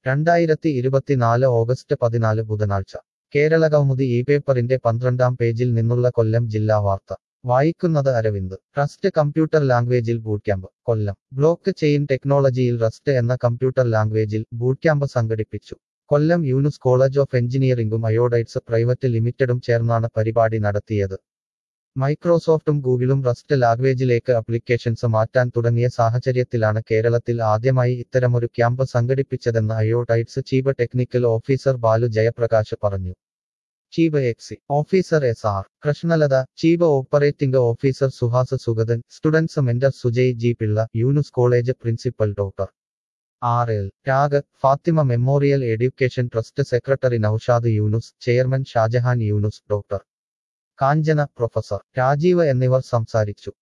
രണ്ടായിരത്തി ഇരുപത്തിനാല് ഓഗസ്റ്റ് പതിനാല് ബുധനാഴ്ച കേരളകൗമുദി ഈ പേപ്പറിന്റെ പന്ത്രണ്ടാം പേജിൽ നിന്നുള്ള കൊല്ലം ജില്ലാ വാർത്ത വായിക്കുന്നത് അരവിന്ദ് റസ്റ്റ് കമ്പ്യൂട്ടർ ലാംഗ്വേജിൽ ബൂട്ട്ക്യാമ്പ് കൊല്ലം ബ്ലോക്ക് ചെയിൻ ടെക്നോളജിയിൽ റസ്റ്റ് എന്ന കമ്പ്യൂട്ടർ ലാംഗ്വേജിൽ ബൂട്ട്ക്യാമ്പ് സംഘടിപ്പിച്ചു കൊല്ലം യൂനുസ് കോളേജ് ഓഫ് എഞ്ചിനീയറിംഗും അയോഡൈറ്റ്സ് പ്രൈവറ്റ് ലിമിറ്റഡും ചേർന്നാണ് പരിപാടി നടത്തിയത് മൈക്രോസോഫ്റ്റും ഗൂഗിളും റസ്റ്റ് ലാംഗ്വേജിലേക്ക് അപ്ലിക്കേഷൻസ് മാറ്റാൻ തുടങ്ങിയ സാഹചര്യത്തിലാണ് കേരളത്തിൽ ആദ്യമായി ഇത്തരമൊരു ക്യാമ്പ് സംഘടിപ്പിച്ചതെന്ന് Iodites chief technical officer Balu Jayaprakash പറഞ്ഞു chief exec officer S R Krishnalatha chief operating officer Suhas Sugathan students mentor Sujay G Pillai Yunus college principal doctor R L Rag Fathima memorial education trust secretary Naushad Yunus chairman Shajahan Yunus doctor Kanchana professor Rajeev എന്നിവർ സംസാരിച്ചു